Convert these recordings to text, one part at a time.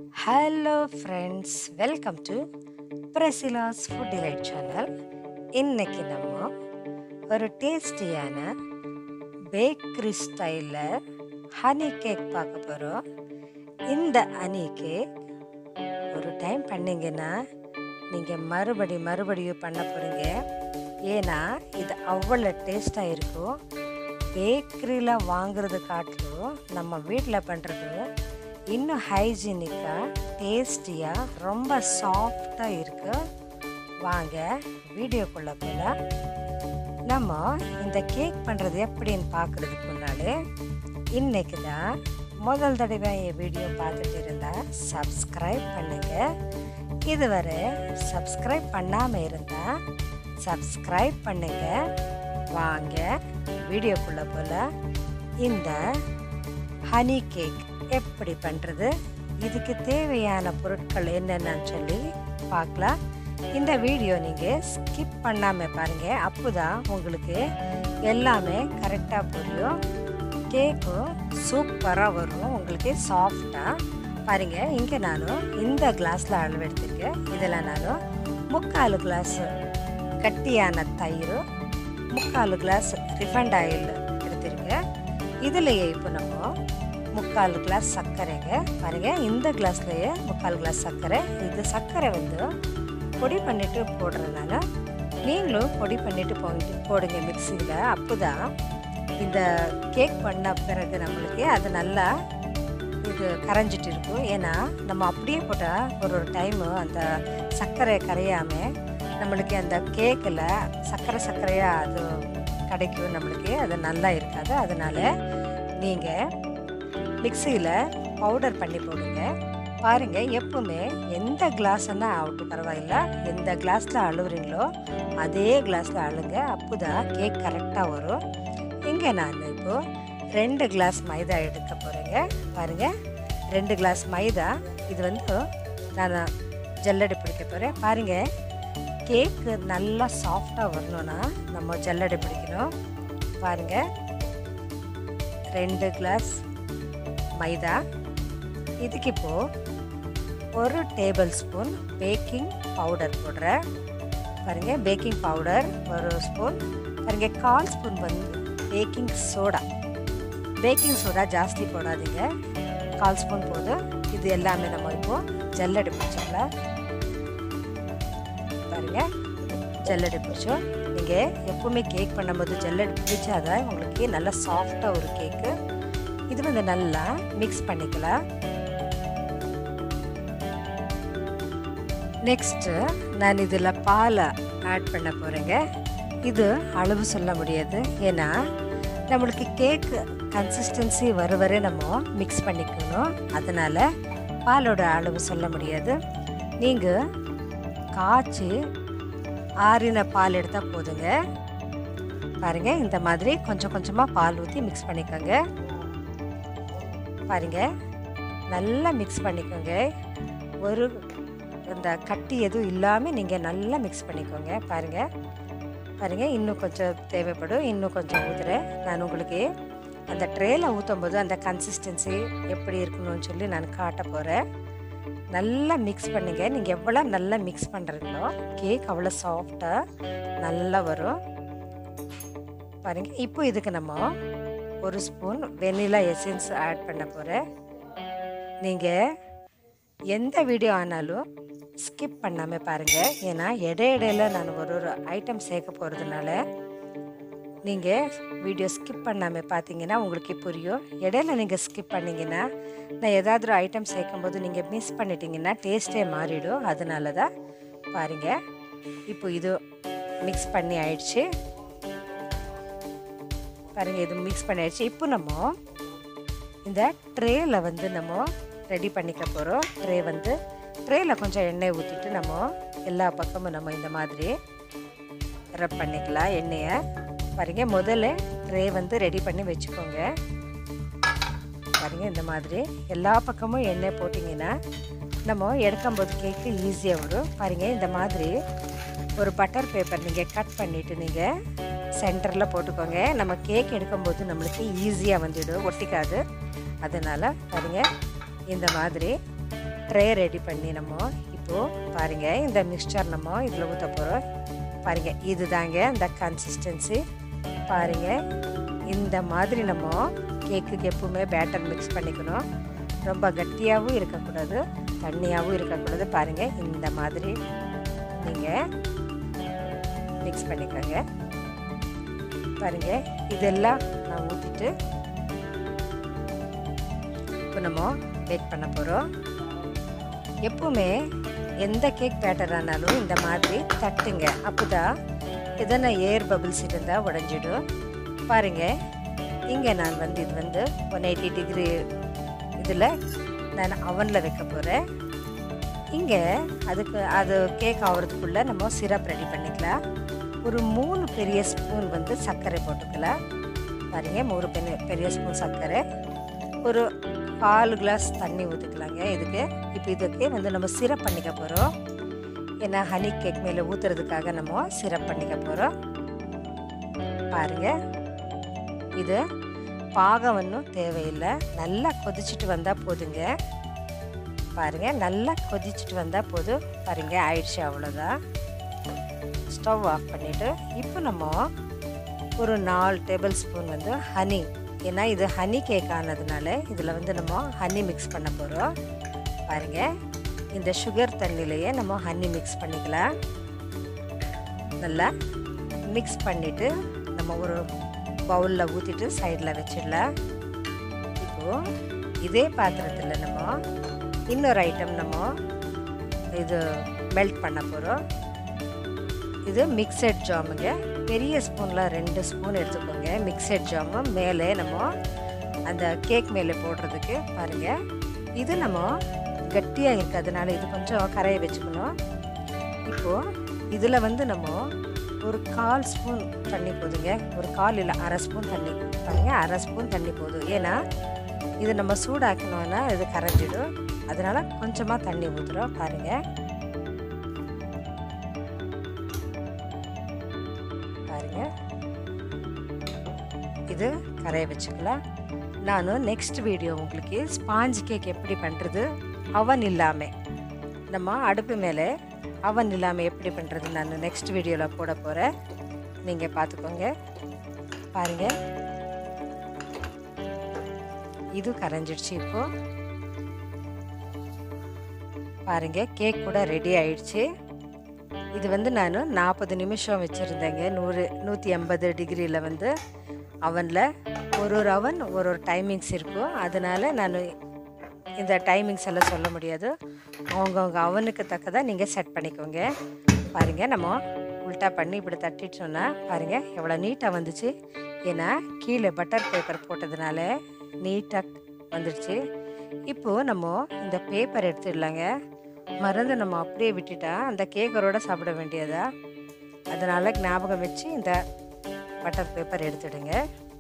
hello friends welcome to Priscilla's food delight channel இன்னைக்கு நம்ம ஒரு டேஸ்டியான பேக்கரி ஸ்டைலில் ஹனி கேக் பார்க்க போகிறோம் இந்த ஹனி கேக் ஒரு டைம் பண்ணீங்கன்னா நீங்கள் மறுபடி மறுபடியும் பண்ண போகிறீங்க ஏன்னா இது அவ்வளோ டேஸ்ட்டாக இருக்கும் பேக்கரியில் வாங்குறது காட்டிலும் நம்ம வீட்டில் பண்ணுறது இன்னும் ஹைஜீனிக்காக டேஸ்டியாக ரொம்ப சாஃப்டாக இருக்கு வாங்க வீடியோக்குள்ளே போகலாம் நம்ம இந்த கேக் பண்ணுறது எப்படின்னு பார்க்குறதுக்கு முன்னாலே இன்னைக்கு தான் முதல் தடவை என் வீடியோ பார்த்துட்டு இருந்தால் சப்ஸ்கிரைப் பண்ணுங்கள் இதுவரை சப்ஸ்கிரைப் பண்ணாமல் இருந்தால் சப்ஸ்கிரைப் பண்ணுங்கள் வாங்க வீடியோக்குள்ளே போல இந்த ஹனி கேக் எப்படி பண்ணுறது இதுக்கு தேவையான பொருட்கள் என்னென்னு சொல்லி பார்க்கலாம் இந்த வீடியோ நீங்கள் ஸ்கிப் பண்ணாமல் பாருங்கள் அப்போ தான் உங்களுக்கு எல்லாமே கரெக்டாக புரியும் கேக்கும் சூப்பராக வரும் உங்களுக்கு சாஃப்டாக பாருங்கள் இங்கே நானும் இந்த கிளாஸில் அளவு எடுத்திருக்கேன் இதில் நானும் முக்கால் கிளாஸ் கட்டியான தயிர் முக்கால் கிளாஸ் ரிஃபண்ட் ஆயில் எடுத்திருக்கேன் இதுலேயே இப்போ நம்ம முக்கால் கிளாஸ் சர்க்கரைங்க பாருங்க இந்த கிளாஸ்லேயே முக்கால் கிளாஸ் சர்க்கரை இது சர்க்கரை வந்து பொடி பண்ணிட்டு போடுறதுனால நீங்களும் பொடி பண்ணிட்டு போங்க போடுங்க மிக்சியில் அப்போ தான் இந்த கேக் பண்ண பிறகு நம்மளுக்கு அது நல்லா இது கரைஞ்சிட்டு இருக்கும் ஏன்னா நம்ம அப்படியே போட்டால் ஒரு ஒரு டைமு அந்த சர்க்கரை கரையாமல் நம்மளுக்கு அந்த கேக்கில் சர்க்கரை சர்க்கரையாக அது கிடைக்கும் நம்மளுக்கு அது நல்லா இருக்காது அதனால் நீங்கள் மிக்சியில் பவுடர் பண்ணி போடுங்க பாருங்கள் எப்பவுமே எந்த கிளாஸ்னா ஆகட்டும் பரவாயில்ல எந்த கிளாஸில் அழுகுறீங்களோ அதே கிளாஸில் அழுங்க அப்போ தான் கேக் கரெக்டாக வரும் இங்கே நான் இப்போது ரெண்டு கிளாஸ் மைதா எடுக்க போகிறேங்க பாருங்கள் ரெண்டு கிளாஸ் மைதா இது வந்து நான் ஜல்லடை பிடிக்க போகிறேன் பாருங்கள் கேக்கு நல்லா சாஃப்டாக வரணும்னா நம்ம ஜல்லடை பிடிக்கணும் பாருங்கள் ரெண்டு கிளாஸ் மைதா இதுக்கு இப்போது ஒரு டேபிள் ஸ்பூன் பேக்கிங் பவுடர் போடுறேன் பாருங்கள் பேக்கிங் பவுடர் ஒரு ஸ்பூன் பாருங்கள் கால் ஸ்பூன் வந்து பேக்கிங் சோடா பேக்கிங் சோடா ஜாஸ்தி போடாதீங்க கால் ஸ்பூன் போதும் இது எல்லாமே நம்ம இப்போது ஜல்லடை பிடிச்சிக்கலாம் பாருங்கள் ஜல்லடை பிடிச்சோம் நீங்கள் எப்போவுமே கேக் பண்ணும்போது ஜல்லடை பிடிச்சாதான் உங்களுக்கு நல்லா சாஃப்டாக ஒரு கேக்கு இது வந்து நல்லா மிக்ஸ் பண்ணிக்கலாம் நெக்ஸ்ட்டு நான் இதில் பாலை ஆட் பண்ண போகிறேங்க இது அளவு சொல்ல முடியாது ஏன்னா நம்மளுக்கு கேக்கு கன்சிஸ்டன்சி வர வரை நம்ம மிக்ஸ் பண்ணிக்கணும் அதனால் பாலோட அளவு சொல்ல முடியாது நீங்கள் காய்ச்சி ஆறின பால் எடுத்தால் போதுங்க பாருங்கள் இந்த மாதிரி கொஞ்சம் கொஞ்சமாக பால் ஊற்றி மிக்ஸ் பண்ணிக்கோங்க பாருங்க நல்லா மிக்ஸ் பண்ணிக்கோங்க ஒரு இந்த கட்டி எதுவும் இல்லாமல் நீங்கள் நல்லா மிக்ஸ் பண்ணிக்கோங்க பாருங்கள் பாருங்கள் இன்னும் கொஞ்சம் தேவைப்படும் இன்னும் கொஞ்சம் ஊற்றுறேன் நான் உங்களுக்கு அந்த ட்ரேயில் ஊற்றும் போது அந்த கன்சிஸ்டன்சி எப்படி இருக்கணும்னு சொல்லி நான் காட்ட போகிறேன் நல்லா மிக்ஸ் பண்ணுங்க நீங்கள் எவ்வளோ நல்லா மிக்ஸ் பண்ணுறீங்களோ கேக் அவ்வளோ சாஃப்டாக நல்லா வரும் பாருங்கள் இப்போ இதுக்கு நம்ம ஒரு ஸ்பூன் வெனிலா எசன்ஸ் ஆட் பண்ண போகிறேன் நீங்கள் எந்த வீடியோ ஆனாலும் ஸ்கிப் பண்ணாமல் பாருங்கள் ஏன்னா இடையிடையில நான் ஒரு ஒரு ஐட்டம் சேர்க்க போகிறதுனால நீங்கள் வீடியோ ஸ்கிப் பண்ணாமல் பார்த்தீங்கன்னா உங்களுக்கு புரியும் இடையில நீங்கள் ஸ்கிப் பண்ணிங்கன்னா நான் ஏதாவது ஒரு ஐட்டம் சேர்க்கும்போது நீங்கள் மிஸ் பண்ணிட்டீங்கன்னா டேஸ்ட்டே மாறிடும் அதனால தான் பாருங்கள் இப்போ இது மிக்ஸ் பண்ணி ஆயிடுச்சு பாருங்கள் இது மிக்ஸ் பண்ணியாச்சு இப்போ நம்ம இந்த ட்ரேயில் வந்து நம்ம ரெடி பண்ணிக்க போகிறோம் ட்ரே வந்து ட்ரேயில் கொஞ்சம் எண்ணெய் ஊற்றிட்டு நம்ம எல்லா பக்கமும் நம்ம இந்த மாதிரி ரப் பண்ணிக்கலாம் எண்ணெயை பாருங்க முதல்ல ட்ரே வந்து ரெடி பண்ணி வச்சுக்கோங்க பாருங்க இந்த மாதிரி எல்லா பக்கமும் எண்ணெய் போட்டிங்கன்னா நம்ம எடுக்கும்போது கேக்கு ஈஸியாக வரும் பாருங்க இந்த மாதிரி ஒரு பட்டர் பேப்பர் நீங்கள் கட் பண்ணிவிட்டு நீங்கள் சென்டரில் போட்டுக்கோங்க நம்ம கேக் எடுக்கும்போது நம்மளுக்கு ஈஸியாக வந்துடும் ஒட்டிக்காது அதனால் பாருங்கள் இந்த மாதிரி ட்ரே ரெடி பண்ணி நம்ம இப்போது பாருங்கள் இந்த மிக்சர் நம்ம இதில் ஊற்ற போகிறோம் பாருங்கள் இது தாங்க இந்த கன்சிஸ்டன்சி பாருங்கள் இந்த மாதிரி நம்ம கேக்குக்கு எப்பவுமே பேட்டர் மிக்ஸ் பண்ணிக்கணும் ரொம்ப கட்டியாகவும் இருக்கக்கூடாது தண்ணியாகவும் இருக்கக்கூடாது பாருங்கள் இந்த மாதிரி நீங்கள் மிக்ஸ் பண்ணிக்கோங்க பாருங்கள் இதெல்லாம் நான் ஊற்றிட்டு இப்போ நம்ம பேக் பண்ண போகிறோம் எப்பவுமே எந்த கேக் பேட்டர் ஆனாலும் இந்த மாதிரி தட்டுங்க அப்போதான் எதனா ஏர் பபிள்ஸ் இருந்தால் உடஞ்சிடும் பாருங்கள் இங்கே நான் வந்து இது வந்து ஒன் எயிட்டி டிகிரி இதில் நான் அவனில் வைக்க போகிறேன் இங்கே அதுக்கு அது கேக் ஆகிறதுக்குள்ளே நம்ம சிரப் ரெடி பண்ணிக்கலாம் ஒரு மூணு பெரிய ஸ்பூன் வந்து சர்க்கரை போட்டுக்கலாம் பாருங்க மூணு பெரிய பெரிய ஸ்பூன் சர்க்கரை ஒரு பால் கிளாஸ் தண்ணி ஊற்றிக்கலாங்க இதுக்கு இப்போ இதுக்கு வந்து நம்ம சிரப் பண்ணிக்க போகிறோம் ஏன்னா ஹனி கேக் மேலே ஊற்றுறதுக்காக நம்ம சிரப் பண்ணிக்க போகிறோம் பாருங்கள் இது பாகம் ஒன்றும் தேவையில்லை நல்லா கொதிச்சுட்டு வந்தால் போதுங்க பாருங்கள் நல்லா கொதிச்சுட்டு வந்தால் போதும் பாருங்க ஆயிடுச்சு அவ்வளோதான் ஸ்டவ் ஆஃப் பண்ணிவிட்டு இப்போ நம்ம ஒரு நாலு டேபிள் ஸ்பூன் வந்து ஹனி ஏன்னா இது ஹனி கேக் ஆனதுனால இதில் வந்து நம்ம ஹனி மிக்ஸ் பண்ண போகிறோம் பாருங்கள் இந்த சுகர் தண்ணியிலையே நம்ம ஹனி மிக்ஸ் பண்ணிக்கலாம் நல்லா மிக்ஸ் பண்ணிவிட்டு நம்ம ஒரு பவுலில் ஊற்றிட்டு சைடில் வச்சிடலாம் இப்போது இதே பாத்திரத்தில் நம்ம இன்னொரு ஐட்டம் நம்ம இது மெல்ட் பண்ண போகிறோம் இது மிக்சட் ஜாமுங்க பெரிய ஸ்பூனில் ரெண்டு ஸ்பூன் எடுத்துக்கோங்க மிக்சட் ஜாமு மேலே நம்ம அந்த கேக் மேலே போடுறதுக்கு பாருங்கள் இது நம்ம கட்டியாக இருக்கிறதுனால இது கொஞ்சம் கரைய வச்சுக்கணும் இப்போது இதில் வந்து நம்ம ஒரு கால் ஸ்பூன் தண்ணி போதுங்க ஒரு கால் இல்லை அரை ஸ்பூன் தண்ணி பாருங்கள் அரை ஸ்பூன் தண்ணி போதும் ஏன்னா இது நம்ம சூடாக்கணும்னா இது கரைஞ்சிடும் அதனால் கொஞ்சமாக தண்ணி ஊற்றுறோம் பாருங்கள் பாருங்கள் இது கரைய வச்சுக்கலாம் நான் நெக்ஸ்ட் வீடியோ உங்களுக்கு ஸ்பாஞ்ச் கேக் எப்படி பண்ணுறது அவன் இல்லாமல் நம்ம அடுப்பு மேலே அவன் இல்லாமல் எப்படி பண்ணுறது நான் நெக்ஸ்ட் வீடியோவில் போட போகிறேன் நீங்கள் பார்த்துக்கோங்க பாருங்கள் இது கரைஞ்சிடுச்சு இப்போ பாருங்க கேக் கூட ரெடி ஆயிடுச்சு இது வந்து நான் நாற்பது நிமிஷம் வச்சுருந்தேங்க நூறு நூற்றி எண்பது டிகிரியில் வந்து அவனில் ஒரு ஒரு அவன் ஒரு ஒரு டைமிங்ஸ் இருக்கும் அதனால் நான் இந்த டைமிங்ஸ் எல்லாம் சொல்ல முடியாது அவங்கவுங்க அவனுக்கு தக்கதாக நீங்கள் செட் பண்ணிக்கோங்க பாருங்கள் நம்ம உல்ட்டா பண்ணி இப்படி தட்டிட்டோன்னா பாருங்கள் எவ்வளோ நீட்டாக வந்துச்சு ஏன்னா கீழே பட்டர் பேப்பர் போட்டதுனால நீட்டாக வந்துடுச்சு இப்போது நம்ம இந்த பேப்பர் எடுத்துடலாங்க மருந்து நம்ம அப்படியே விட்டுட்டா அந்த கேக்கரோட சாப்பிட வேண்டியதா அதனால் ஞாபகம் வச்சு இந்த பட்டர் பேப்பர் எடுத்துடுங்க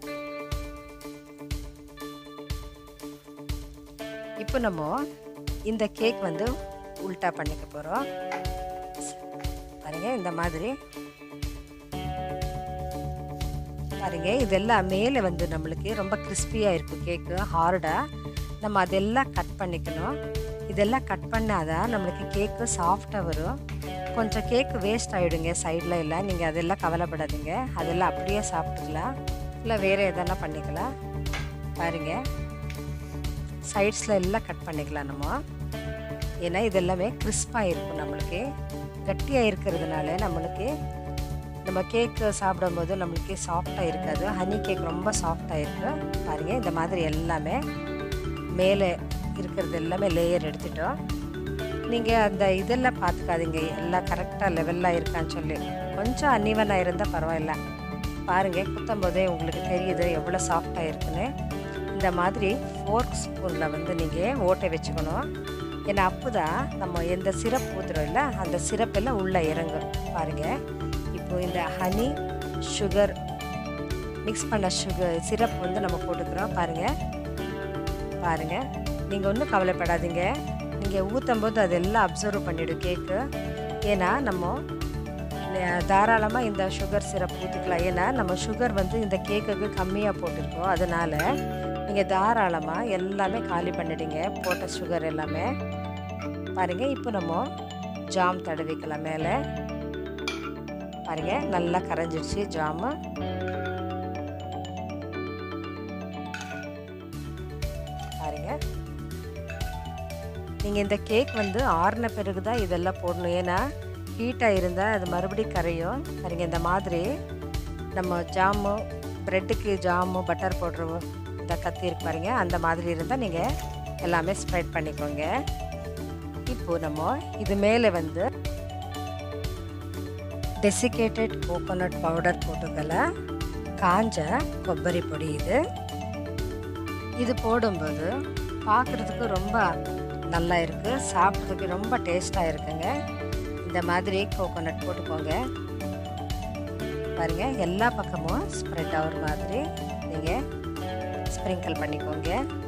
இப்போ நம்ம இந்த கேக் வந்து உல்ட்டா பண்ணிக்க போகிறோம் பாருங்க இந்த மாதிரி பாருங்க இதெல்லாம் மேலே வந்து நம்மளுக்கு ரொம்ப கிறிஸ்பியாக இருக்கும் கேக்கு ஹார்டாக நம்ம அதெல்லாம் கட் பண்ணிக்கணும் இதெல்லாம் கட் பண்ணாதான் நம்மளுக்கு கேக்கு சாஃப்டாக வரும் கொஞ்சம் கேக்கு வேஸ்ட் ஆகிடுங்க சைடில் எல்லாம் நீங்கள் அதெல்லாம் கவலைப்படாதீங்க அதெல்லாம் அப்படியே சாப்பிட்டுக்கலாம் இல்லை வேறு எதனா பண்ணிக்கலாம் பாருங்கள் சைட்ஸில் எல்லாம் கட் பண்ணிக்கலாம் நம்ம ஏன்னா இதெல்லாமே கிறிஸ்பாக இருக்கும் நம்மளுக்கு கட்டியாக இருக்கிறதுனால நம்மளுக்கு நம்ம கேக்கு சாப்பிடும்போது நம்மளுக்கு சாஃப்டாக இருக்காது ஹனி கேக் ரொம்ப சாஃப்டாக இருக்கும் பாருங்கள் இந்த மாதிரி எல்லாமே மேலே இருக்கிறது எல்லாமே லேயர் எடுத்துட்டோம் நீங்கள் அந்த இதெல்லாம் பார்த்துக்காதீங்க எல்லாம் கரெக்டாக லெவலில் இருக்கான்னு சொல்லி கொஞ்சம் அன்னிவனாக இருந்தால் பரவாயில்ல பாருங்கள் குத்தும் போதே உங்களுக்கு தெரியுது எவ்வளோ சாஃப்டாக இருக்குன்னு இந்த மாதிரி ஃபோர்க் ஸ்பூனில் வந்து நீங்கள் ஓட்டை வச்சுக்கணும் ஏன்னா அப்போ தான் நம்ம எந்த சிரப் ஊற்றுறோம் இல்லை அந்த சிரப் எல்லாம் உள்ளே இறங்கும் பாருங்கள் இப்போது இந்த ஹனி சுகர் மிக்ஸ் பண்ண சுகர் சிரப் வந்து நம்ம போட்டுக்கிறோம் பாருங்கள் பாருங்கள் நீங்கள் ஒன்றும் கவலைப்படாதீங்க நீங்கள் ஊற்றும் போது அதெல்லாம் அப்சர்வ் பண்ணிவிடும் கேக்கு ஏன்னா நம்ம தாராளமாக இந்த சுகர் சிரப் ஊற்றிக்கலாம் ஏன்னா நம்ம சுகர் வந்து இந்த கேக்குக்கு கம்மியாக போட்டிருக்கோம் அதனால் நீங்கள் தாராளமாக எல்லாமே காலி பண்ணிடுங்க போட்ட சுகர் எல்லாமே பாருங்க இப்போ நம்ம ஜாம் தடவிக்கலாம் மேலே பாருங்க நல்லா கரைஞ்சிடுச்சு ஜாமு பாருங்க நீங்கள் இந்த கேக் வந்து ஆறின பிறகு தான் இதெல்லாம் போடணும் ஏன்னா ஹீட்டாக இருந்தால் அது மறுபடியும் கரையும் பாருங்க இந்த மாதிரி நம்ம ஜாமு ப்ரெட்டுக்கு ஜாமு பட்டர் போடுற இந்த கத்தி இருக்கு பாருங்க அந்த மாதிரி இருந்தால் நீங்கள் எல்லாமே ஸ்ப்ரெட் பண்ணிக்கோங்க இப்போது நம்ம இது மேலே வந்து டெசிகேட்டட் கோகோனட் பவுடர் போட்டுக்கலாம் காஞ்ச கொಬ್ಬರಿ பொடி இது இது போடும்போது பார்க்குறதுக்கு ரொம்ப நல்லா இருக்குது சாப்பிட்றதுக்கு ரொம்ப டேஸ்ட்டாக இருக்குங்க இந்த மாதிரி கோகோனட் போட்டுக்கோங்க பாருங்கள் எல்லா பக்கமும் ஸ்ப்ரெட் ஆகிற மாதிரி நீங்கள் ஸ்ப்ரிங்கிள் பண்ணிக்கோங்க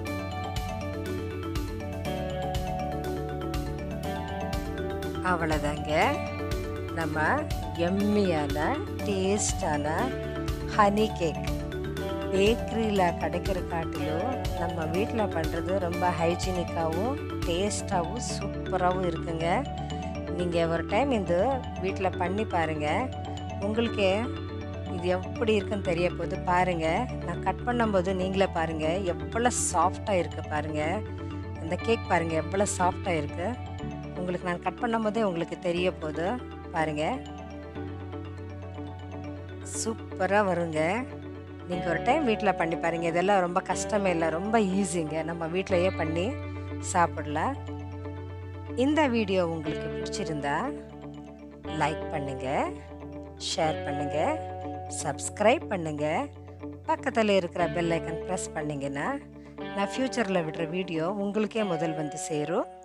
அவ்வளோதாங்க நம்ம எம்மியான டேஸ்டான ஹனி கேக் பேக்கரியில் கிடைக்கிற காட்டிலும் நம்ம வீட்டில் பண்ணுறது ரொம்ப ஹைஜீனிக்காகவும் டேஸ்ட்டாகவும் சூப்பராகவும் இருக்குங்க நீங்கள் ஒரு டைம் இந்த வீட்டில் பண்ணி பாருங்கள் உங்களுக்கு இது எப்படி இருக்குன்னு தெரிய போது பாருங்கள் நான் கட் பண்ணும்போது நீங்களே பாருங்கள் எவ்வளோ சாஃப்டாக இருக்குது பாருங்கள் அந்த கேக் பாருங்கள் எவ்வளோ சாஃப்டாக இருக்குது உங்களுக்கு நான் கட் பண்ணும்போதே உங்களுக்கு தெரிய போகுது பாருங்கள் சூப்பராக வருங்க நீங்கள் ஒரு டைம் வீட்டில் பண்ணி பாருங்கள் இதெல்லாம் ரொம்ப கஷ்டமே இல்லை ரொம்ப ஈஸிங்க நம்ம வீட்டிலையே பண்ணி சாப்பிடலாம் இந்த வீடியோ உங்களுக்கு பிடிச்சிருந்தா லைக் பண்ணுங்கள் ஷேர் பண்ணுங்கள் சப்ஸ்கிரைப் பண்ணுங்கள் பக்கத்தில் இருக்கிற பெல் ஐக்கன் ப்ரெஸ் பண்ணிங்கன்னா நான் ஃப்யூச்சரில் விடுற வீடியோ உங்களுக்கே முதல் வந்து சேரும்